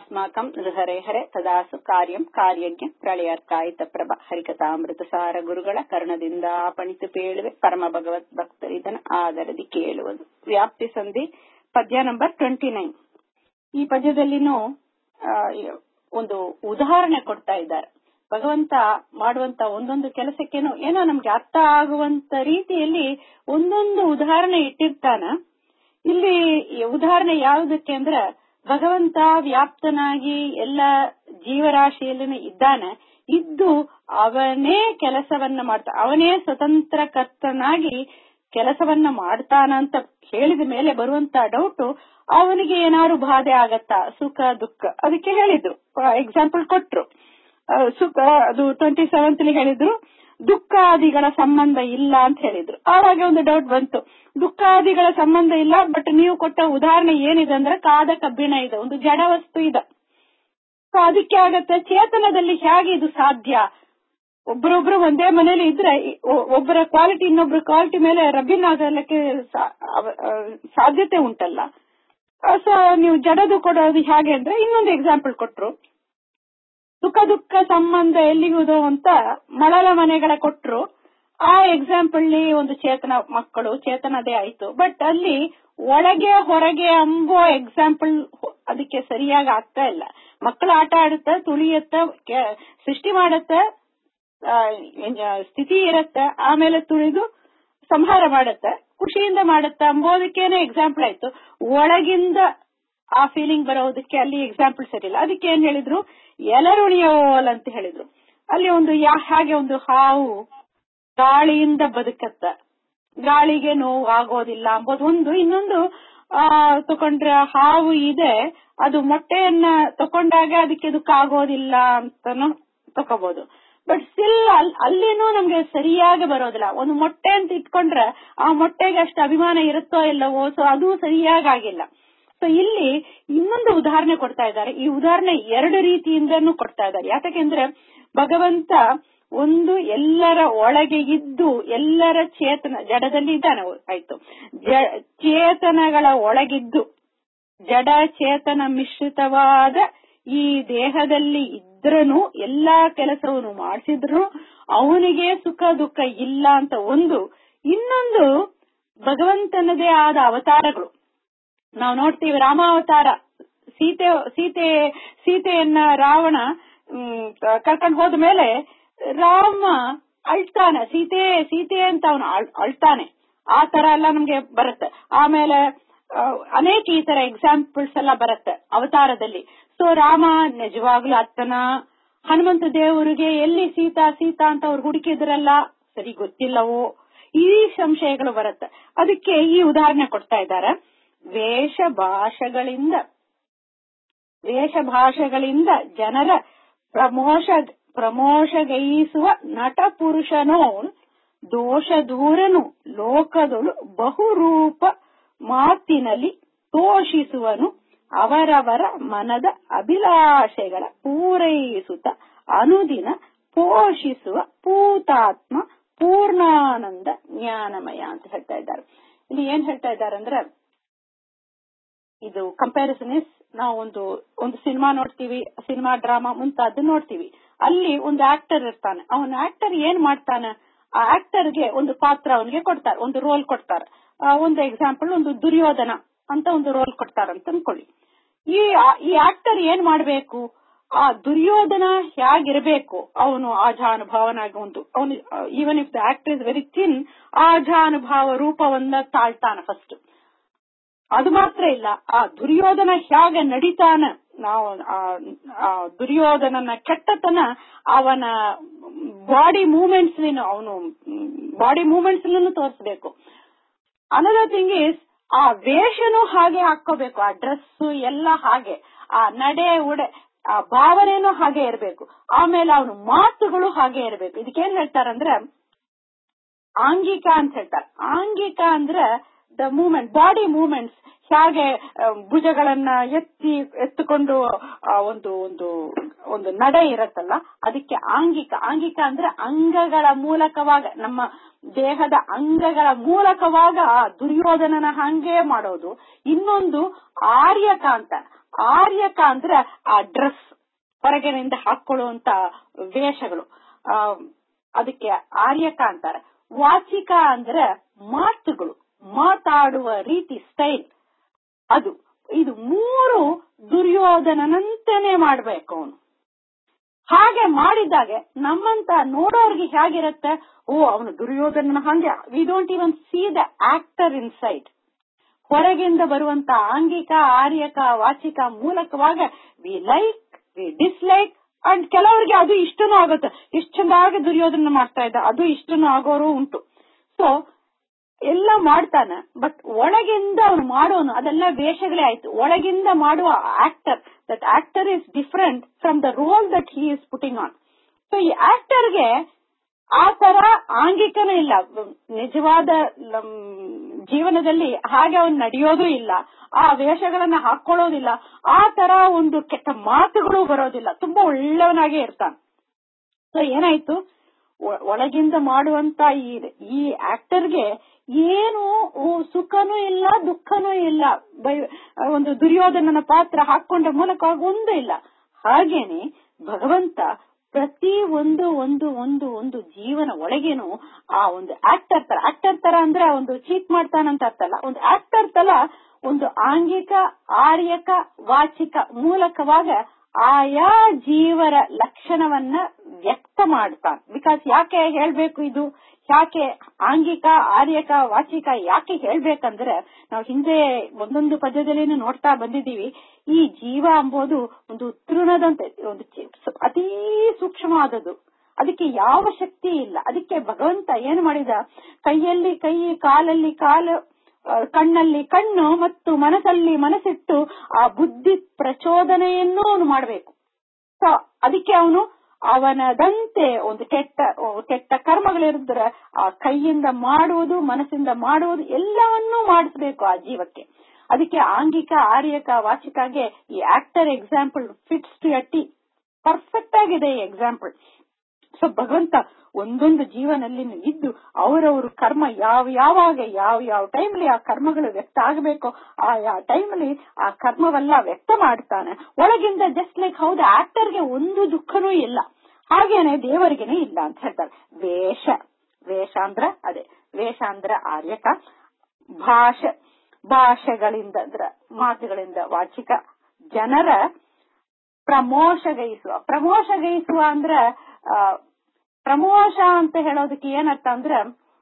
ಅಸ್ಮಾಕಂ ನೃಹರೆ ಹರೆ ತದಾಸು ಕಾರ್ಯಂ ಕಾರ್ಯಜ್ಞ ಪ್ರಳಯರ್ಕಾಯಿತ ಪ್ರಭ ಹರಿಕಥಾಮೃತ ಸಾರ ಗುರುಗಳ ಕರ್ಣದಿಂದ ಪಣಿತು ಪೇಳುವೆ ಪರಮ ಭಗವತ್ ಭಕ್ತರಿದನ ಆದರದಿ ಕೇಳುವುದು ವ್ಯಾಪ್ತಿ ಸಂಧಿ ಪದ್ಯ ನಂಬರ್ ಟ್ವೆಂಟಿ ನೈನ್ ಈ ಪದ್ಯದಲ್ಲಿನೂ ಆ, ಒಂದು ಉದಾಹರಣೆ ಕೊಡ್ತಾ ಇದ್ದಾರೆ ಭಗವಂತ ಮಾಡುವಂತ ಒಂದೊಂದು ಕೆಲಸಕ್ಕೇನು ಏನೋ ನಮ್ಗೆ ಅರ್ಥ ಆಗುವಂತ ರೀತಿಯಲ್ಲಿ ಒಂದೊಂದು ಉದಾಹರಣೆ ಇಟ್ಟಿರ್ತಾನ ಇಲ್ಲಿ ಈ ಉದಾಹರಣೆ ಯಾವುದಕ್ಕೆ ಅಂದ್ರೆ ಭಗವಂತ ವ್ಯಾಪ್ತನಾಗಿ ಎಲ್ಲ ಜೀವರಾಶಿಯಲ್ಲಿನೂ ಇದ್ದಾನೆ ಇದ್ದು ಅವನೇ ಕೆಲಸವನ್ನ ಮಾಡ್ತಾ ಅವನೇ ಸ್ವತಂತ್ರ ಕರ್ತನಾಗಿ ಕೆಲಸವನ್ನ ಮಾಡ್ತಾನ ಅಂತ ಹೇಳಿದ ಮೇಲೆ ಬರುವಂತ ಡೌಟ್ ಅವನಿಗೆ ಏನಾದ್ರು ಬಾಧೆ ಆಗತ್ತಾ ಸುಖ ದುಃಖ ಅದಕ್ಕೆ ಹೇಳಿದ್ರು ಎಕ್ಸಾಂಪಲ್ ಕೊಟ್ರು ಆ, ಸುಖ ಅದು ಟ್ವೆಂಟಿ ಸೆವೆಂತ್ ಹೇಳಿದ್ರು ದುಃಖಾದಿಗಳ ಸಂಬಂಧ ಇಲ್ಲ ಅಂತ ಹೇಳಿದ್ರು ಆವಾಗ ಒಂದು ಡೌಟ್ ಬಂತು ದುಃಖಾದಿಗಳ ಸಂಬಂಧ ಇಲ್ಲ ಬಟ್ ನೀವು ಕೊಟ್ಟ ಉದಾಹರಣೆ ಏನಿದೆ ಅಂದ್ರೆ ಕಾದ ಕಬ್ಬಿಣ ಇದೆ ಒಂದು ಜಡ ವಸ್ತು ಇದೆ ಸೊ ಅದಕ್ಕೆ ಆಗತ್ತೆ ಚೇತನದಲ್ಲಿ ಹೇಗೆ ಇದು ಸಾಧ್ಯ ಒಬ್ಬರೊಬ್ರು ಒಂದೇ ಮನೇಲಿ ಇದ್ರೆ ಒ- ಒಬ್ಬರ ಕ್ವಾಲಿಟಿ ಇನ್ನೊಬ್ಬರ ಕ್ವಾಲಿಟಿ ಮೇಲೆ ರಬ್ಬಿನಾಗಲಿಕ್ಕೆ ಸಾ- ಅವ- ಆ, ಸಾಧ್ಯತೆ ಉಂಟಲ್ಲ ಸೊ ನೀವು ಜಡದು ಕೊಡೋದು ಹೇಗೆ ಅಂದ್ರೆ ಇನ್ನೊಂದು ಎಕ್ಸಾಂಪಲ್ ಕೊಟ್ರು ಸುಖ ದುಃಖ ಸಂಬಂಧ ಎಲ್ಲಿಗುವುದು ಅಂತ ಮಳಲ ಮನೆಗಳ ಕೊಟ್ರು ಆ ಎಕ್ಸಾಂಪಲ್ ಒಂದು ಚೇತನ ಮಕ್ಕಳು ಚೇತನದೇ ಆಯ್ತು ಬಟ್ ಅಲ್ಲಿ ಒಳಗೆ ಹೊರಗೆ ಅಂಬೋ ಎಕ್ಸಾಂಪಲ್ ಅದಕ್ಕೆ ಸರಿಯಾಗಿ ಆಗ್ತಾ ಇಲ್ಲ ಮಕ್ಕಳು ಆಟ ಆಡುತ್ತ ತುಳಿಯತ್ತ ಕೆ- ಸೃಷ್ಟಿ ಮಾಡತ್ತ ಆ, ಏನ್- ಸ್ಥಿತಿ ಇರತ್ತ ಆಮೇಲೆ ತುಳಿದು ಸಂಹಾರ ಮಾಡತ್ತ ಖುಷಿಯಿಂದ ಮಾಡತ್ತ ಅಂಬೋದಕ್ಕೇನೆ ಎಕ್ಸಾಂಪಲ್ ಆಯ್ತು ಒಳಗಿಂದ ಆ ಫೀಲಿಂಗ್ ಬರೋದಕ್ಕೆ ಅಲ್ಲಿ ಎಕ್ಸಾಂಪಲ್ ಸರಿಯಿಲ್ಲ ಅದಕ್ಕೆ ಏನ್ ಹೇಳಿದ್ರು ಎಲರುಣಿಯೋಲ್ ಅಂತ ಹೇಳಿದ್ರು ಅಲ್ಲಿ ಒಂದು ಯಾ- ಹಾಗೆ ಒಂದು ಹಾವು ಗಾಳಿಯಿಂದ ಬದುಕತ್ತ ಗಾಳಿಗೆ ನೋವು ಆಗೋದಿಲ್ಲ ಅಂಬೋದು ಒಂದು ಇನ್ನೊಂದು ಆ ತಕೊಂಡ್ರೆ ಹಾವು ಇದೆ ಅದು ಮೊಟ್ಟೆಯನ್ನ ತಕೊಂಡಾಗ ಅದಕ್ಕೆ ದುಃಖ ಆಗೋದಿಲ್ಲ ಅಂತಾನು ತಕೋಬಹುದು ಬಟ್ ಸ್ಟಿಲ್ ಅಲ್ಲಿನೂ ನಮ್ಗೆ ಸರಿಯಾಗಿ ಬರೋದಿಲ್ಲ ಒಂದು ಮೊಟ್ಟೆ ಅಂತ ಇಟ್ಕೊಂಡ್ರೆ ಆ ಮೊಟ್ಟೆಗೆ ಅಷ್ಟು ಅಭಿಮಾನ ಇರುತ್ತೋ ಇಲ್ಲವೋ ಸೊ ಅದು ಸರಿಯಾಗಿ ಆಗಿಲ್ಲ ಸೊ ಇಲ್ಲಿ ಇನ್ನೊಂದು ಉದಾಹರಣೆ ಕೊಡ್ತಾ ಇದ್ದಾರೆ ಈ ಉದಾಹರಣೆ ಎರಡು ರೀತಿಯಿಂದನೂ ಕೊಡ್ತಾ ಇದ್ದಾರೆ ಯಾಕಂದ್ರೆ ಭಗವಂತ ಒಂದು ಎಲ್ಲರ ಒಳಗೆ ಇದ್ದು ಎಲ್ಲರ ಚೇತನ ಜಡದಲ್ಲಿ ಇದ್ದಾನೆ ಆಯ್ತು ಜ- ಚೇತನಗಳ ಒಳಗಿದ್ದು ಜಡ ಚೇತನ ಮಿಶ್ರಿತವಾದ ಈ ದೇಹದಲ್ಲಿ ಇದ್ರನು ಎಲ್ಲಾ ಕೆಲಸವನ್ನು ಮಾಡಿಸಿದ್ರು ಅವನಿಗೆ ಸುಖ ದುಃಖ ಇಲ್ಲ ಅಂತ ಒಂದು ಇನ್ನೊಂದು ಭಗವಂತನದೇ ಆದ ಅವತಾರಗಳು ನಾವು ನೋಡ್ತೀವಿ ರಾಮಾವತಾರ ಸೀತೆ ಸೀತೆ ಸೀತೆಯನ್ನ ರಾವಣ ಕರ್ಕೊಂಡು ಹೋದ ಮೇಲೆ ರಾಮ ಅಳ್ತಾನೆ ಸೀತೆ ಸೀತೆ ಅಂತ ಅವನು ಅಳ್ತಾನೆ ಆ ತರ ಎಲ್ಲ ನಮ್ಗೆ ಬರುತ್ತೆ ಆಮೇಲೆ ಆ, ಅನೇಕ ಈ ತರ ಎಕ್ಸಾಂಪಲ್ಸ್ ಎಲ್ಲ ಬರುತ್ತೆ ಅವತಾರದಲ್ಲಿ ಸೊ ರಾಮ ನಿಜವಾಗ್ಲೂ ಅತ್ತನ ಹನುಮಂತ ದೇವರಿಗೆ ಎಲ್ಲಿ ಸೀತಾ ಸೀತಾ ಅಂತ ಅವ್ರು ಹುಡುಕಿದ್ರಲ್ಲ ಸರಿ ಗೊತ್ತಿಲ್ಲವೋ ಈ ಸಂಶಯಗಳು ಬರುತ್ತೆ ಅದಕ್ಕೆ ಈ ಉದಾಹರಣೆ ಕೊಡ್ತಾ ಇದ್ದಾರೆ ವೇಷ ಭಾಷೆಗಳಿಂದ ವೇಷ ಭಾಷೆಗಳಿಂದ ಜನರ ಪ್ರಮೋಷ ಪ್ರಮೋಷಗೈಸುವ ನಟ ಪುರುಷನೋನ್ ದೋಷ ದೂರನು ಲೋಕದೊಳು ಬಹುರೂಪ ಮಾತಿನಲ್ಲಿ ತೋಷಿಸುವನು ಅವರವರ ಮನದ ಅಭಿಲಾಷೆಗಳ ಪೂರೈಸುತ್ತ ಅನುದಿನ ಪೋಷಿಸುವ ಪೂತಾತ್ಮ ಪೂರ್ಣಾನಂದ ಜ್ಞಾನಮಯ ಅಂತ ಹೇಳ್ತಾ ಇದ್ದಾರೆ ಇಲ್ಲಿ ಏನ್ ಹೇಳ್ತಾ ಇದ್ದಾರೆ ಅಂದ್ರೆ ಇದು ಕಂಪ್ಯಾರಿಸನ್ ಇಸ್ ನಾವು ಒಂದು ಒಂದು ಸಿನಿಮಾ ನೋಡ್ತೀವಿ ಸಿನಿಮಾ ಡ್ರಾಮಾ ಮುಂತಾದ್ದು ನೋಡ್ತೀವಿ ಅಲ್ಲಿ ಒಂದು ಆಕ್ಟರ್ ಇರ್ತಾನೆ ಅವನ ಆಕ್ಟರ್ ಏನ್ ಮಾಡ್ತಾನೆ ಆ ಆಕ್ಟರ್ಗೆ ಒಂದು ಪಾತ್ರ ಅವನಿಗೆ ಕೊಡ್ತಾರೆ ಒಂದು ರೋಲ್ ಕೊಡ್ತಾರೆ ಆ, ಒಂದು ಎಕ್ಸಾಂಪಲ್ ಒಂದು ದುರ್ಯೋಧನ ಅಂತ ಒಂದು ರೋಲ್ ಕೊಡ್ತಾರೆ ಅಂತ ಅನ್ಕೊಳ್ಳಿ ಈ ಈ ಆಕ್ಟರ್ ಏನ್ ಮಾಡ್ಬೇಕು ಆ ದುರ್ಯೋಧನ ಹೇಗಿರ್ಬೇಕು ಅವನು ಆಜಾನುಭಾವನಾಗಿ ಒಂದು ಅವನು even if the actor is very thin ಆಜಾನುಭಾವ ರೂಪವನ್ನ ತಾಳ್ತಾನೆ ಫಸ್ಟ್ ಅದು ಮಾತ್ರ ಇಲ್ಲ ಆ ದುರ್ಯೋಧನ ಹೇಗೆ ನಡಿತಾನ ನಾವು ಆ- ಆ ದುರ್ಯೋಧನನ ಕೆಟ್ಟತನ ಅವನ ಬಾಡಿ ಮೂವ್ಮೆಂಟ್ಸ್ ಅವನು ಬಾಡಿ ಮೂವ್ಮೆಂಟ್ಸ್ ತೋರಿಸಬೇಕು ಅನದರ್ ಥಿಂಗ್ ಇಸ್ ಆ ವೇಷನೂ ಹಾಗೆ ಹಾಕೋಬೇಕು ಆ ಡ್ರೆಸ್ ಎಲ್ಲ ಹಾಗೆ ಆ ನಡೆ ಉಡೆ ಆ ಭಾವನೆನೂ ಹಾಗೆ ಇರಬೇಕು ಆಮೇಲೆ ಅವನು ಮಾತುಗಳು ಹಾಗೆ ಇರಬೇಕು ಇದಕ್ಕೇನ್ ಹೇಳ್ತಾರಂದ್ರೆ ಆಂಗಿಕ ಅಂತ ಹೇಳ್ತಾರೆ ಆಂಗಿಕ ಅಂದ್ರೆ ದ ಮೂವ್ಮೆಂಟ್ ಬಾಡಿ ಮೂವ್ಮೆಂಟ್ಸ್ ಹೇಗೆ ಆ, ಭುಜಗಳನ್ನ ಎತ್ತಿ ಎತ್ತುಕೊಂಡು ಆ, ಒಂದು ಒಂದು ಒಂದು ನಡೆ ಇರತ್ತಲ್ಲ ಅದಕ್ಕೆ ಆಂಗಿಕ ಆಂಗಿಕ ಅಂದ್ರೆ ಅಂಗಗಳ ಮೂಲಕವಾಗ ನಮ್ಮ ದೇಹದ ಅಂಗಗಳ ಮೂಲಕವಾಗ ಆ ದುರ್ಯೋಧನನ ಹಂಗೆ ಮಾಡೋದು ಇನ್ನೊಂದು ಆರ್ಯಕ ಅಂತ ಆರ್ಯಕ ಅಂದ್ರೆ ಆ ಡ್ರೆಸ್ ಹೊರಗಿನಿಂದ ಹಾಕೊಳ್ಳುವಂತ ವೇಷಗಳು ಆ ಅದಕ್ಕೆ ಆರ್ಯಕ ಅಂತಾರೆ ವಾಚಿಕ ಅಂದ್ರೆ ಮಾತುಗಳು ಮಾತಾಡುವ ರೀತಿ ಸ್ಟೈಲ್ ಅದು ಇದು ಮೂರು ದುರ್ಯೋಧನನಂತೆನೆ ಮಾಡ್ಬೇಕು ಅವನು ಹಾಗೆ ಮಾಡಿದಾಗ ನಮ್ಮಂತ ನೋಡೋರ್ಗೆ ಹೇಗಿರುತ್ತೆ ಓ ಅವನು ದುರ್ಯೋಧನ ಹಂಗೆ we don't even see the actor inside ಹೊರಗಿಂದ ಬರುವಂತ ಆಂಗಿಕ ಆರ್ಯಕ ವಾಚಿಕ ಮೂಲಕವಾಗ we like we dislike and ಕೆಲವರಿಗೆ ಅದು ಇಷ್ಟನೂ ಆಗುತ್ತೆ ಇಷ್ಟ ಚಂದಾಗಿ ದುರ್ಯೋಧನ ಮಾಡ್ತಾ ಇದ್ದ ಅದು ಇಷ್ಟನೂ ಆಗೋರು ಉಂಟು ಸೊ ಎಲ್ಲ ಮಾಡ್ತಾನೆ ಬಟ್ ಒಳಗಿಂದ ಅವನು ಮಾಡೋನು ಅದೆಲ್ಲ ವೇಷಗಳೇ ಆಯ್ತು ಒಳಗಿಂದ ಮಾಡುವ actor that actor is different from the role that he is putting on so ಈ ಆಕ್ಟರ್ಗೆ ಆ ತರ ಆಂಗಿಕನೂ ಇಲ್ಲ ನಿಜವಾದ ಜೀವನದಲ್ಲಿ ಹಾಗೆ ಅವನು ನಡೆಯೋದು ಇಲ್ಲ ಆ ವೇಷಗಳನ್ನ ಹಾಕೊಳ್ಳೋದಿಲ್ಲ ಆ ತರ ಒಂದು ಕೆಟ್ಟ ಮಾತುಗಳು ಬರೋದಿಲ್ಲ ತುಂಬಾ ಒಳ್ಳೆಯವನಾಗೆ ಇರ್ತಾನೆ ಸೊ ಏನಾಯ್ತು ಒಳಗಿಂದ ಮಾಡುವಂತ ಈ ಈ ಆಕ್ಟರ್ಗೆ ಏನು ಸುಖನೂ ಇಲ್ಲ ದುಃಖನೂ ಇಲ್ಲ ಒಂದು ದುರ್ಯೋಧನನ ಪಾತ್ರ ಹಾಕೊಂಡ ಮೂಲಕ ಒಂದು ಇಲ್ಲ ಹಾಗೇನೆ ಭಗವಂತ ಪ್ರತಿ ಒಂದು ಒಂದು ಒಂದು ಒಂದು ಜೀವನ ಒಳಗೇನು ಆ ಒಂದು ಆಕ್ಟರ್ ತರ ಆಕ್ಟರ್ ತರ ಅಂದ್ರೆ ಒಂದು ಚೀಟ್ ಮಾಡ್ತಾನಂತ ಅರ್ಥಲ್ಲ ಒಂದು ಆಕ್ಟರ್ ತರ ಒಂದು ಆಂಗಿಕ ಆರ್ಯಕ ವಾಚಿಕ ಮೂಲಕವಾಗ ಆಯಾ ಜೀವರ ಲಕ್ಷಣವನ್ನ ವ್ಯಕ್ತ ಮಾಡ್ತಾನೆ ಬಿಕಾಸ್ ಯಾಕೆ ಹೇಳ್ಬೇಕು ಇದು ಯಾಕೆ ಆಂಗಿಕ ಆರ್ಯಕ ವಾಚಿಕ ಯಾಕೆ ಹೇಳ್ಬೇಕಂದ್ರೆ ನಾವು ಹಿಂದೆ ಒಂದೊಂದು ಪದ್ಯದಲ್ಲಿನೂ ನೋಡ್ತಾ ಬಂದಿದ್ದೀವಿ ಈ ಜೀವ ಎಂಬುದು ಒಂದು ತೃಣದಂತೆ ಒಂದು ಅತೀ ಸೂಕ್ಷ್ಮವಾದದ್ದು ಅದಕ್ಕೆ ಯಾವ ಶಕ್ತಿ ಇಲ್ಲ ಅದಕ್ಕೆ ಭಗವಂತ ಏನು ಮಾಡಿದ ಕೈಯಲ್ಲಿ ಕೈ ಕಾಲಲ್ಲಿ ಕಾಲು ಕಣ್ಣಲ್ಲಿ ಕಣ್ಣು ಮತ್ತು ಮನಸ್ಸಲ್ಲಿ ಮನಸ್ಸಿಟ್ಟು ಆ ಬುದ್ಧಿ ಪ್ರಚೋದನೆಯನ್ನು ಅವನು ಮಾಡಬೇಕು ಸೊ ಅದಕ್ಕೆ ಅವನು ಅವನದಂತೆ ಒಂದು ಕೆಟ್ಟ ಕೆಟ್ಟ ಕರ್ಮಗಳಿರಿದ್ರೆ ಆ ಕೈಯಿಂದ ಮಾಡುವುದು ಮನಸ್ಸಿಂದ ಮಾಡುವುದು ಎಲ್ಲವನ್ನೂ ಮಾಡಿಸ್ಬೇಕು ಆ ಜೀವಕ್ಕೆ ಅದಕ್ಕೆ ಆಂಗಿಕ ಆರ್ಯಕ ವಾಚಿಕಾಗೆ ಈ actor example fits to a T perfect ಆಗಿದೆ ಈ ಎಕ್ಸಾಂಪಲ್ ಸೊ ಭಗವಂತ ಒಂದೊಂದು ಜೀವನಲ್ಲಿ ಇದ್ದು ಅವರವರು ಕರ್ಮ ಯಾವ ಯಾವಾಗ ಯಾವ ಯಾವ ಟೈಮ್ಲಿ ಆ ಕರ್ಮಗಳು ವ್ಯಕ್ತ ಆಗಬೇಕು ಆ ಯಾವ ಟೈಮ್ಲಿ ಆ ಕರ್ಮವೆಲ್ಲ ವ್ಯಕ್ತ ಮಾಡ್ತಾನೆ ಒಳಗಿಂದ ಜಸ್ಟ್ ಲೈಕ್ ಹೌದು ಆಕ್ಟರ್ಗೆ ಒಂದು ದುಃಖನೂ ಇಲ್ಲ ಹಾಗೇನೆ ದೇವರಿಗೆನೆ ಇಲ್ಲ ಅಂತ ಹೇಳ್ತಾರೆ ವೇಷ ವೇಷ ಅಂದ್ರ ಅದೇ ವೇಷ ಅಂದ್ರ ಆರ್ಯಕ ಭಾಷೆ ಭಾಷೆಗಳಿಂದ ಅಂದ್ರ ಮಾತುಗಳಿಂದ ವಾಚಿಕ ಜನರ ಪ್ರಮೋಷಗೈಸುವ ಪ್ರಮೋಷಗೈಸುವ ಅಂದ್ರ ಪ್ರಮೋಷ ಅಂತ ಹೇಳೋದಕ್ಕೆ ಏನರ್ಥ ಅಂದ್ರ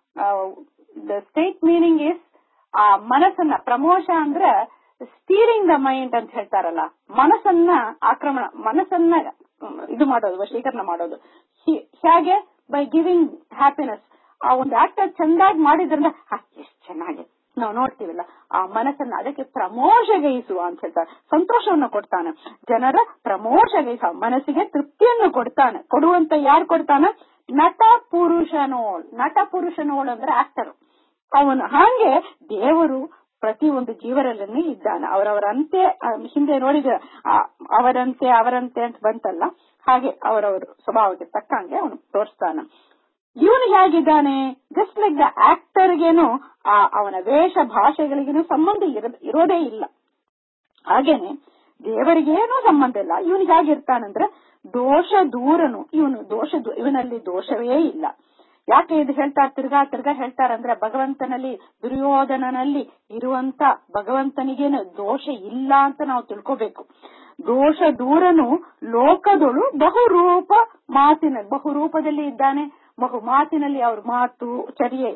ದ ಸ್ಟೇಟ್ ಮೀನಿಂಗ್ ಇಸ್ ಆ ಮನಸ್ಸನ್ನ ಪ್ರಮೋಷ ಅಂದ್ರ ಸ್ಟೀರಿಂಗ್ ದ ಮೈಂಡ್ ಅಂತ ಹೇಳ್ತಾರಲ್ಲ ಮನಸ್ಸನ್ನ ಆಕ್ರಮಣ ಮನಸ್ಸನ್ನ ಇದು ಮಾಡೋದು ವಶೀಕರಣ ಮಾಡೋದು ಹೇಗೆ ಬೈ ಗಿವಿಂಗ್ ಹ್ಯಾಪಿನೆಸ್ ಆ ಒಂದು ಆಕ್ಟರ್ ಚಂದಾಗಿ ಮಾಡಿದ್ರಿಂದ ಎಷ್ಟು ಚೆನ್ನಾಗಿ ನಾವು ನೋಡ್ತೀವಲ್ಲ ಆ ಮನಸ್ಸನ್ನ ಅದಕ್ಕೆ ಪ್ರಮೋಷಗೈಸುವ ಅಂತ ಹೇಳ್ತಾರೆ ಸಂತೋಷವನ್ನು ಕೊಡ್ತಾನೆ ಜನರ ಪ್ರಮೋಷಗೈಸುವ ಮನಸ್ಸಿಗೆ ತೃಪ್ತಿಯನ್ನು ಕೊಡ್ತಾನೆ ಕೊಡುವಂತ ಯಾರು ಕೊಡ್ತಾನ ನಟ ಪುರುಷನೋಳ್ ನಟ ಪುರುಷನೋಳ್ ಅಂದ್ರೆ ಆಕ್ಟರ್ ಅವನು ಹಾಗೆ ದೇವರು ಪ್ರತಿ ಒಂದು ಜೀವರಲ್ಲೂ ಇದ್ದಾನೆ ಅವರವರಂತೆ ಹಿಂದೆ ನೋಡಿದ ಅವರಂತೆ ಅವರಂತೆ ಅಂತ ಬಂತಲ್ಲ ಹಾಗೆ ಅವರವರು ಸ್ವಭಾವಕ್ಕೆ ತಕ್ಕಂಗೆ ಅವನು ತೋರಿಸ್ತಾನ ಇವನು ಹೇಗಿದ್ದಾನೆ ಜಸ್ಟ್ ಲೈಕ್ ದ ಆಕ್ಟರ್ಗೇನು ಆ ಅವನ ವೇಷ ಭಾಷೆಗಳಿಗೇನು ಸಂಬಂಧ ಇರೋದೇ ಇಲ್ಲ ಹಾಗೇನೆ ದೇವರಿಗೇನೂ ಸಂಬಂಧ ಇಲ್ಲ ಇವನು ಹೇಗಿರ್ತಾನಂದ್ರೆ ದೋಷ ದೂರನು ಇವನು ದೋಷ ಇವನಲ್ಲಿ ದೋಷವೇ ಇಲ್ಲ ಯಾಕೆ ಇದು ಹೇಳ್ತಾರೆ ತಿರ್ಗಾ ತಿರ್ಗಾ ಹೇಳ್ತಾರಂದ್ರೆ ಭಗವಂತನಲ್ಲಿ ದುರ್ಯೋಧನನಲ್ಲಿ ಇರುವಂತ ಭಗವಂತನಿಗೇನು ದೋಷ ಇಲ್ಲ ಅಂತ ನಾವು ತಿಳ್ಕೋಬೇಕು ದೋಷ ದೂರನು ಲೋಕದೊಳು ಬಹುರೂಪ ಮಾತಿನ ಬಹುರೂಪದಲ್ಲಿ ಇದ್ದಾನೆ ಬಹು ಮಾತಿನಲ್ಲಿ ಅವ್ರ ಮಾತು ಚರ್ಯೆ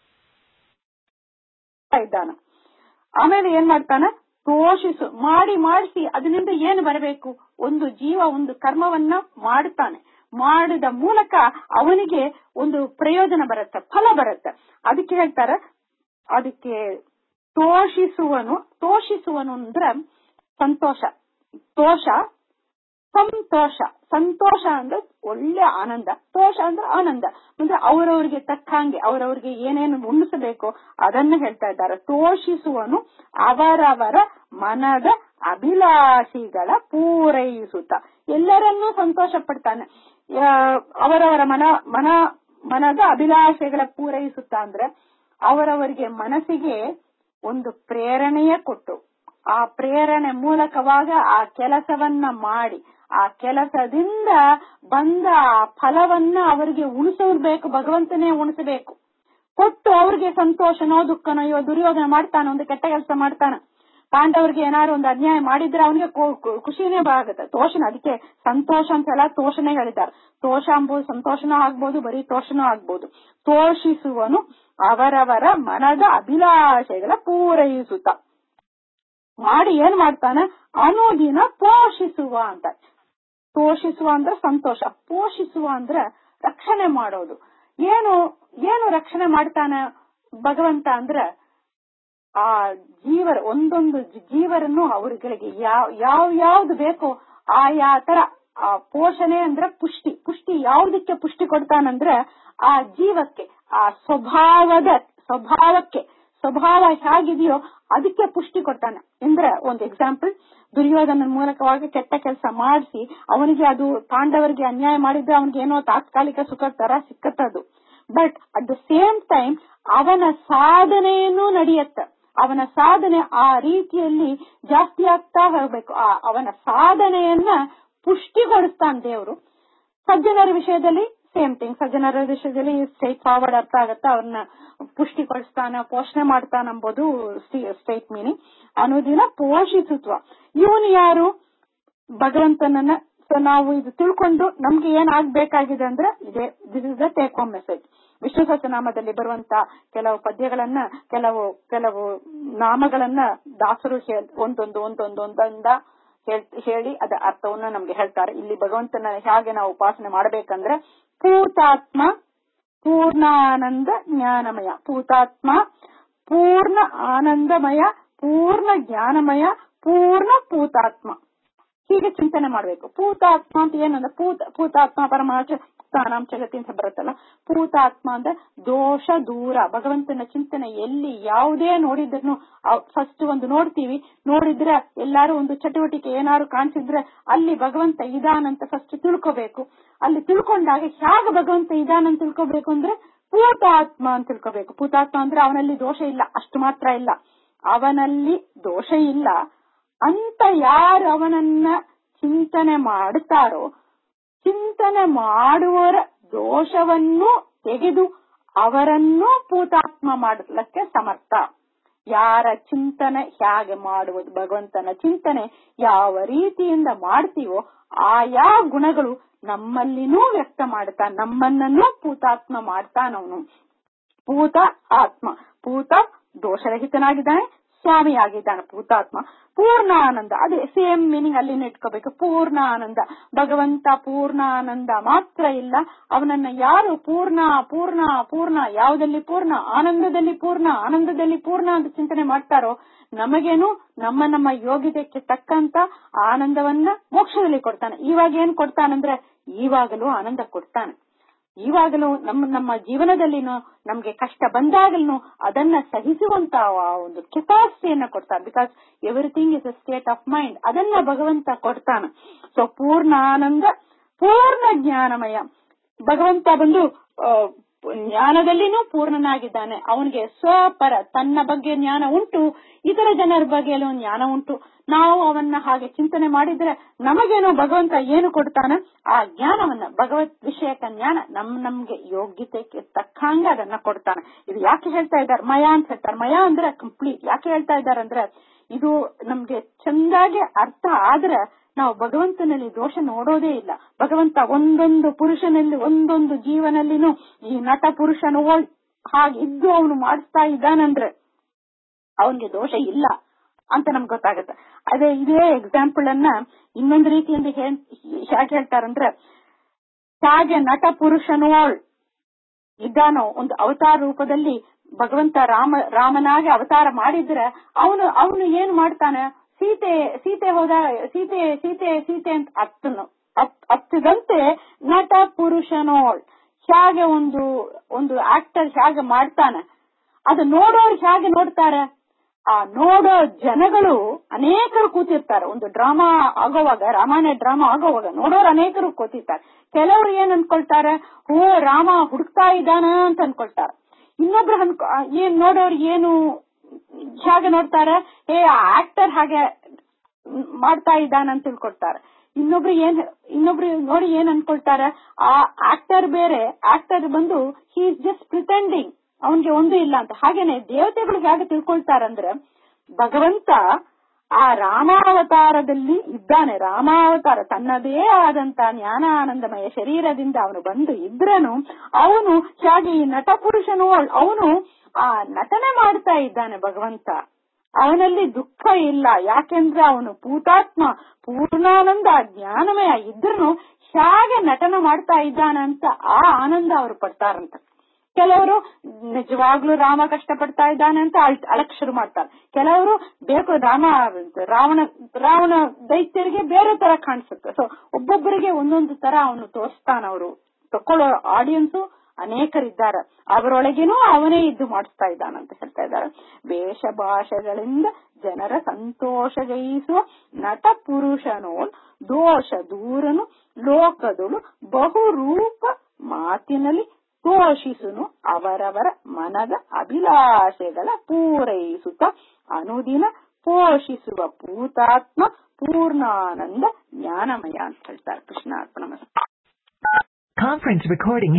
ಇದ್ದಾನ ಆಮೇಲೆ ಏನ್ ಮಾಡ್ತಾನ ತೋಷಿಸು ಮಾಡಿ ಮಾಡಿಸಿ ಅದರಿಂದ ಏನು ಬರಬೇಕು ಒಂದು ಜೀವ ಒಂದು ಕರ್ಮವನ್ನ ಮಾಡುತ್ತಾನೆ ಮಾಡಿದ ಮೂಲಕ ಅವನಿಗೆ ಒಂದು ಪ್ರಯೋಜನ ಬರುತ್ತೆ ಫಲ ಬರುತ್ತೆ ಅದಕ್ಕೆ ಹೇಳ್ತಾರ ಅದಕ್ಕೆ ತೋಷಿಸುವನು ತೋಷಿಸುವನು ಅಂದ್ರ ಸಂತೋಷ ತೋಷ ಸಂತೋಷ ಸಂತೋಷ ಅಂದ್ರೆ ಒಳ್ಳೆ ಆನಂದ ತೋಷ ಅಂದ್ರೆ ಆನಂದ ಅಂದ್ರೆ ಅವರವರಿಗೆ ತಕ್ಕಂಗೆ ಅವರವರಿಗೆ ಏನೇನು ಉಣಿಸಬೇಕು ಅದನ್ನು ಹೇಳ್ತಾ ಇದ್ದಾರೆ ತೋಷಿಸುವನು ಅವರವರ ಮನದ ಅಭಿಲಾಷಿಗಳ ಪೂರೈಸುತ್ತ ಎಲ್ಲರನ್ನೂ ಸಂತೋಷ ಪಡ್ತಾನೆ ಅವರವರ ಮನ ಮನ ಮನದ ಅಭಿಲಾಷೆಗಳ ಪೂರೈಸುತ್ತ ಅಂದ್ರೆ ಅವರವರಿಗೆ ಮನಸ್ಸಿಗೆ ಒಂದು ಪ್ರೇರಣೆಯ ಕೊಟ್ಟು ಆ ಪ್ರೇರಣೆ ಮೂಲಕವಾಗ ಆ ಕೆಲಸವನ್ನ ಮಾಡಿ ಆ ಕೆಲಸದಿಂದ ಬಂದ ಆ ಫಲವನ್ನ ಅವರಿಗೆ ಉಣಿಸಬೇಕು ಭಗವಂತನೇ ಉಣಿಸಬೇಕು ಕೊಟ್ಟು ಅವ್ರಿಗೆ ಸಂತೋಷನೋ ದುಃಖನೋ ಇವ ದುರ್ಯೋಧನ ಮಾಡ್ತಾನ ಒಂದು ಕೆಟ್ಟ ಕೆಲಸ ಮಾಡ್ತಾನ ಪಾಂಡವರಿಗೆ ಏನಾದ್ರು ಒಂದು ಅನ್ಯಾಯ ಮಾಡಿದ್ರೆ ಅವನಿಗೆ ಖುಷಿನೇ ಆಗುತ್ತೆ ತೋಷಣ ಅದಕ್ಕೆ ಸಂತೋಷ ಅಂತೆಲ್ಲ ತೋಷಣೆ ಹೇಳಿದ್ದಾರೆ ತೋಷ ಅಂಬುದು ಸಂತೋಷನೂ ಆಗ್ಬೋದು ಬರೀ ತೋಷನೂ ಆಗ್ಬೋದು ತೋಷಿಸುವನು ಅವರವರ ಮನದ ಅಭಿಲಾಷೆಗಳ ಪೂರೈಸುತ್ತ ಮಾಡಿ ಏನ್ ಮಾಡ್ತಾನೆ ಅನುದಿನ ಪೋಷಿಸುವ ಅಂತ ಪೋಷಿಸುವ ಅಂದ್ರೆ ಸಂತೋಷ ಪೋಷಿಸುವ ಅಂದ್ರೆ ರಕ್ಷಣೆ ಮಾಡೋದು ಏನು ಏನು ರಕ್ಷಣೆ ಮಾಡ್ತಾನ ಭಗವಂತ ಅಂದ್ರೆ ಆ ಜೀವರ ಒಂದೊಂದು ಜೀವರನ್ನು ಅವರುಗಳಿಗೆ ಯಾವ ಯಾವ ಯಾವ್ದು ಬೇಕೋ ಆಯಾ ತರ ಆ ಪೋಷಣೆ ಅಂದ್ರೆ ಪುಷ್ಟಿ ಪುಷ್ಟಿ ಯಾವ್ದಕ್ಕೆ ಪುಷ್ಟಿ ಕೊಡ್ತಾನಂದ್ರೆ ಆ ಜೀವಕ್ಕೆ ಆ ಸ್ವಭಾವದ ಸ್ವಭಾವಕ್ಕೆ ಸ್ವಭಾವ ಹೇಗಿದೆಯೋ ಅದಕ್ಕೆ ಪುಷ್ಟಿ ಕೊಡ್ತಾನೆ ಅಂದ್ರೆ ಒಂದು ಎಕ್ಸಾಂಪಲ್ ದುರ್ಯೋಧನ ಮೂಲಕವಾಗಿ ಕೆಟ್ಟ ಕೆಲಸ ಮಾಡಿಸಿ ಅವನಿಗೆ ಅದು ಪಾಂಡವರಿಗೆ ಅನ್ಯಾಯ ಮಾಡಿದ್ರೆ ಅವನಿಗೆ ಏನೋ ತಾತ್ಕಾಲಿಕ ಸುಖ ತರ ಸಿಕ್ಕತ್ತದು but at the same time ಅವನ ಸಾಧನೆಯನ್ನು ನಡೆಯುತ್ತೆ ಅವನ ಸಾಧನೆ ಆ ರೀತಿಯಲ್ಲಿ ಜಾಸ್ತಿ ಆಗ್ತಾ ಹೋಗ್ಬೇಕು ಆ ಅವನ ಸಾಧನೆಯನ್ನ ಪುಷ್ಟಿಗೊಳಿಸ್ತಾನೆ ದೇವರು ಸಜ್ಜನರ ವಿಷಯದಲ್ಲಿ ಸೇಮ್ ಥಿಂಗ್ ಸಜ್ಜನರ ವಿಷಯದಲ್ಲಿ ಸ್ಟ್ರೈಟ್ ಫಾರ್ವರ್ಡ್ ಅರ್ಥ ಆಗುತ್ತೆ ಅವ್ರನ್ನ ಪುಷ್ಟಿಗೊಳಿಸ್ತಾನ ಪೋಷಣೆ ಮಾಡ್ತಾನ ಎಂಬುದು ಸ್ಟೇಟ್ ಮೀನಿಂಗ್ ಅನುದಿನ ಪೋಷಿಸುತ್ವ ಇವನು ಯಾರು ಭಗವಂತನನ್ನ ಸೊ ನಾವು ಇದು ತಿಳ್ಕೊಂಡು ನಮ್ಗೆ ಏನ್ ಆಗ್ಬೇಕಾಗಿದೆ ಅಂದ್ರೆ ಇದೇ this is the take home message Vishnu ಸಹಸ್ರನಾಮದಲ್ಲಿ ಬರುವಂತ ಕೆಲವು ಪದ್ಯಗಳನ್ನ ಕೆಲವು ಕೆಲವು ನಾಮಗಳನ್ನ ದಾಸರು ಒಂದೊಂದು ಒಂದೊಂದು ಒಂದೊಂದ ಹೇಳಿ ಅದ ಅರ್ಥವನ್ನ ನಮ್ಗೆ ಹೇಳ್ತಾರೆ ಇಲ್ಲಿ ಭಗವಂತನ ಹೇಗೆ ನಾವು ಉಪಾಸನೆ ಮಾಡಬೇಕಂದ್ರೆ ಪೂತಾತ್ಮ ಪೂರ್ಣಾನಂದ ಜ್ಞಾನಮಯ ಪೂತಾತ್ಮ ಪೂರ್ಣ ಆನಂದಮಯ ಪೂರ್ಣ ಜ್ಞಾನಮಯ ಪೂರ್ಣ ಪೂತಾತ್ಮ ಹೀಗೆ ಚಿಂತನೆ ಮಾಡಬೇಕು ಪೂತಾತ್ಮ ಅಂತ ಏನಂದ್ರೆ ಪೂತ ಪೂತಾತ್ಮ ಪರಮಾಚ ಸ್ಥಾನಾಂ ಜಗತಿ ಅಂತ ಬರುತ್ತಲ್ಲ ಪೂತಾತ್ಮ ಅಂದ್ರೆ ದೋಷ ದೂರ ಭಗವಂತನ ಚಿಂತನೆ ಎಲ್ಲಿ ಯಾವುದೇ ನೋಡಿದ್ರು ಫಸ್ಟ್ ಒಂದು ನೋಡ್ತೀವಿ ನೋಡಿದ್ರೆ ಎಲ್ಲಾರು ಒಂದು ಚಟುವಟಿಕೆ ಏನಾದ್ರು ಕಾಣಿಸಿದ್ರೆ ಅಲ್ಲಿ ಭಗವಂತ ಇದಾನಂತ ಫಸ್ಟ್ ತಿಳ್ಕೋಬೇಕು ಅಲ್ಲಿ ತಿಳ್ಕೊಂಡಾಗ ಹೇಗೆ ಭಗವಂತ ಇದಾನಂತ ತಿಳ್ಕೋಬೇಕು ಅಂದ್ರೆ ಪೂತಾತ್ಮ ಅಂತ ತಿಳ್ಕೋಬೇಕು ಪೂತಾತ್ಮ ಅಂದ್ರೆ ಅವನಲ್ಲಿ ದೋಷ ಇಲ್ಲ ಅಷ್ಟು ಮಾತ್ರ ಇಲ್ಲ ಅವನಲ್ಲಿ ದೋಷ ಇಲ್ಲ ಅಂತ ಯಾರು ಅವನನ್ನ ಚಿಂತನೆ ಮಾಡುತ್ತಾರೋ ಚಿಂತನೆ ಮಾಡುವವರ ದೋಷವನ್ನು ತೆಗೆದು ಅವರನ್ನು ಪೂತಾತ್ಮ ಮಾಡಲಿಕ್ಕೆ ಸಮರ್ಥ ಯಾರ ಚಿಂತನೆ ಹೇಗೆ ಮಾಡುವುದು ಭಗವಂತನ ಚಿಂತನೆ ಯಾವ ರೀತಿಯಿಂದ ಮಾಡ್ತೀವೋ ಆಯಾ ಗುಣಗಳು ನಮ್ಮಲ್ಲಿನೂ ವ್ಯಕ್ತ ಮಾಡ್ತಾ ನಮ್ಮನ್ನೂ ಪೂತಾತ್ಮ ಮಾಡ್ತಾನವನು ಪೂತ ಆತ್ಮ ಪೂತ ದೋಷರಹಿತನಾಗಿದ್ದಾನೆ ಸ್ವಾಮಿ ಆಗಿದ್ದಾನೆ ಪೂತಾತ್ಮ ಪೂರ್ಣ ಆನಂದ ಅದೇ ಸೇಮ್ ಮೀನಿಂಗ್ ಅಲ್ಲಿ ಇಟ್ಕೋಬೇಕು ಪೂರ್ಣ ಆನಂದ ಭಗವಂತ ಪೂರ್ಣ ಆನಂದ ಮಾತ್ರ ಇಲ್ಲ ಅವನನ್ನ ಯಾರು ಪೂರ್ಣ ಪೂರ್ಣ ಪೂರ್ಣ ಯಾವುದಲ್ಲಿ ಪೂರ್ಣ ಆನಂದದಲ್ಲಿ ಪೂರ್ಣ ಆನಂದದಲ್ಲಿ ಪೂರ್ಣ ಅಂತ ಚಿಂತನೆ ಮಾಡ್ತಾರೋ ನಮಗೇನು ನಮ್ಮ ನಮ್ಮ ಯೋಗ್ಯತೆಗೆ ತಕ್ಕಂತ ಆನಂದವನ್ನ ಮೋಕ್ಷದಲ್ಲಿ ಕೊಡ್ತಾನೆ ಇವಾಗ ಏನ್ ಕೊಡ್ತಾನಂದ್ರೆ ಈವಾಗಲೂ ಆನಂದ ಕೊಡ್ತಾನೆ ಈವಾಗಲೂ ನಮ್ಮ ನಮ್ಮ ಜೀವನದಲ್ಲಿನೂ ನಮ್ಗೆ ಕಷ್ಟ ಬಂದಾಗಲೂ ಅದನ್ನ ಸಹಿಸುವಂತ ಒಂದು ಕೆಪಾಸಿಟಿಯನ್ನ ಕೊಡ್ತಾನೆ because everything is a state of mind ಅದನ್ನ ಭಗವಂತ ಕೊಡ್ತಾನೆ ಸೊ ಪೂರ್ಣ ಆನಂದ ಪೂರ್ಣ ಜ್ಞಾನಮಯ ಭಗವಂತ ಬಂದು ಜ್ಞಾನದಲ್ಲಿನೂ ಪೂರ್ಣನಾಗಿದ್ದಾನೆ ಅವನಿಗೆ ಸ್ವಪರ ತನ್ನ ಬಗ್ಗೆ ಜ್ಞಾನ ಉಂಟು ಇತರ ಜನರ ಬಗ್ಗೆಯಲ್ಲೂ ಜ್ಞಾನ ಉಂಟು ನಾವು ಅವನ್ನ ಹಾಗೆ ಚಿಂತನೆ ಮಾಡಿದ್ರೆ ನಮಗೇನೋ ಭಗವಂತ ಏನು ಕೊಡ್ತಾನೆ ಆ ಜ್ಞಾನವನ್ನ ಭಗವತ್ ವಿಷಯಕ ಜ್ಞಾನ ನಮ್ ನಮ್ಗೆ ಯೋಗ್ಯತೆಗೆ ತಕ್ಕಂಗ ಅದನ್ನ ಕೊಡ್ತಾನೆ ಇದು ಯಾಕೆ ಹೇಳ್ತಾ ಇದ್ದಾರೆ ಮಯ ಅಂತ ಹೇಳ್ತಾರೆ ಮಯ ಅಂದ್ರೆ ಕಂಪ್ಲೀಟ್ ಯಾಕೆ ಹೇಳ್ತಾ ಇದ್ದಾರೆ ಅಂದ್ರೆ ಇದು ನಮ್ಗೆ ಚಂದಾಗಿ ಅರ್ಥ ಆದ್ರೆ ನಾವು ಭಗವಂತನಲ್ಲಿ ದೋಷ ನೋಡೋದೇ ಇಲ್ಲ ಭಗವಂತ ಒಂದೊಂದು ಪುರುಷನಲ್ಲಿ ಒಂದೊಂದು ಜೀವನಲ್ಲಿನೂ ಈ ನಟ ಪುರುಷನು ಹಾಗೆ ಇದ್ದು ಅವನು ಮಾಡಿಸ್ತಾ ಇದ್ದಾನಂದ್ರೆ ಅವನಿಗೆ ದೋಷ ಇಲ್ಲ ಅಂತ ನಮ್ಗೆ ಗೊತ್ತಾಗುತ್ತೆ ಅದೇ ಇದೇ ಎಕ್ಸಾಂಪಲ್ ಅನ್ನ ಇನ್ನೊಂದು ರೀತಿಯಿಂದ ಹೇಗೆ ಹೇಳ್ತಾರಂದ್ರೆ ಹಾಗೆ ನಟ ಪುರುಷನೋಳ್ ಇದ್ದಾನೋ ಒಂದು ಅವತಾರ ರೂಪದಲ್ಲಿ ಭಗವಂತ ರಾಮ ರಾಮನಾಗಿ ಅವತಾರ ಮಾಡಿದ್ರೆ ಅವನು ಅವನು ಏನ್ ಮಾಡ್ತಾನೆ ಸೀತೆ ಸೀತೆ ಹೋದ ಸೀತೆ ಸೀತೆ ಸೀತೆ ಅಂತ ಅತ್ತನು ಅತ್ತದಂತೆ ನಟ ಪುರುಷನೋಳ್ ಹೇಗೆ ಒಂದು ಒಂದು ಆಕ್ಟರ್ ಹೇಗೆ ಮಾಡ್ತಾನೆ ಅದು ನೋಡೋರು ಹೇಗೆ ನೋಡ್ತಾರೆ ಆ ನೋಡೋ ಜನಗಳು ಅನೇಕರು ಕೂತಿರ್ತಾರೆ ಒಂದು ಡ್ರಾಮಾ ಆಗೋವಾಗ ರಾಮಾಯಣ ಡ್ರಾಮಾ ಆಗೋವಾಗ ನೋಡೋರು ಅನೇಕರು ಕೂತಿರ್ತಾರೆ ಕೆಲವರು ಏನ್ ಅನ್ಕೊಳ್ತಾರೆ ಓ ರಾಮ ಹುಡುಕ್ತಾ ಇದ್ದಾನ ಅಂತ ಅನ್ಕೊಳ್ತಾರೆ ಇನ್ನೊಬ್ರು ಅನ್ಕೊ ಏನ್ ನೋಡೋರು ಏನು ಹೇಗೆ ನೋಡ್ತಾರೆ ಏ ಆಕ್ಟರ್ ಹಾಗೆ ಮಾಡ್ತಾ ಇದ್ದಾನೆ ಅಂತ ತಿಳ್ಕೊಳ್ತಾರೆ ಇನ್ನೊಬ್ರು ಏನ್ ಇನ್ನೊಬ್ರು ನೋಡಿ ಏನ್ ಅನ್ಕೊಳ್ತಾರೆ ಆ ಆಕ್ಟರ್ ಬೇರೆ ಆಕ್ಟರ್ ಬಂದು ಹಿ ಇಸ್ ಜಸ್ಟ್ ಪ್ರಿಟೆಂಡಿಂಗ್ ಅವನ್ಗೆ ಒಂದು ಇಲ್ಲ ಅಂತ ಹಾಗೇನೆ ದೇವತೆಗಳು ಹೇಗೆ ತಿಳ್ಕೊಳ್ತಾರಂದ್ರೆ ಭಗವಂತ ಆ ರಾಮಾವತಾರದಲ್ಲಿ ಇದ್ದಾನೆ ರಾಮಾವತಾರ ತನ್ನದೇ ಆದಂತ ಜ್ಞಾನಾನಂದಮಯ ಶರೀರದಿಂದ ಅವನು ಬಂದು ಇದ್ರನು ಅವನು ಹೇಗೆ ಈ ನಟ ಪುರುಷನು ಅವನು ಆ ನಟನೆ ಮಾಡ್ತಾ ಇದ್ದಾನೆ ಭಗವಂತ ಅವನಲ್ಲಿ ದುಃಖ ಇಲ್ಲ ಯಾಕೆಂದ್ರೆ ಅವನು ಪೂತಾತ್ಮ ಪೂರ್ಣಾನಂದ ಜ್ಞಾನಮಯ ಇದ್ರೂ ಹೇಗೆ ನಟನ ಮಾಡ್ತಾ ಇದ್ದಾನಂತ ಆ ಆನಂದ ಅವರು ಪಡ್ತಾರಂತ ಕೆಲವರು ನಿಜವಾಗ್ಲೂ ರಾಮ ಕಷ್ಟ ಪಡ್ತಾ ಇದ್ದಾನೆ ಅಂತ ಅಳ್- ಅಳಕ್ ಶುರು ಮಾಡ್ತಾರೆ ಕೆಲವರು ಬೇಕು ರಾಮ ರಾವಣ ರಾವಣ ದೈತ್ಯರಿಗೆ ಬೇರೆ ತರ ಕಾಣಿಸುತ್ತೆ ಸೊ ಒಬ್ಬೊಬ್ಬರಿಗೆ ಒಂದೊಂದು ತರ ಅವನು ತೋರಿಸ್ತಾನ ಅವರು ತಕೊಳ್ಳೋ ಆಡಿಯನ್ಸ್ ಅನೇಕರಿದ್ದಾರೆ ಅವರೊಳಗೇನೂ ಅವನೇ ಇದ್ದು ಮಾಡಿಸ್ತಾ ಇದ್ದಾನಂತ ಹೇಳ್ತಾ ಇದ್ದಾರೆ ವೇಷ ಭಾಷೆಗಳಿಂದ ಜನರ ಸಂತೋಷಗೈಸುವ ನಟ ಪುರುಷನೋಳ್ ದೋಷ ದೂರನು ಲೋಕದಳು ಬಹುರೂಪ ಮಾತಿನಲ್ಲಿ ತೋಷಿಸುನು ಅವರವರ ಮನದ ಅಭಿಲಾಷೆಗಳ ಪೂರೈಸುತ್ತ ಅನುದಿನ ಪೋಷಿಸುವ ಭೂತಾತ್ಮ ಪೂರ್ಣಾನಂದ ಜ್ಞಾನಮಯ ಅಂತ ಹೇಳ್ತಾರೆ ಕೃಷ್ಣಾರ್ಪಣ Conference recording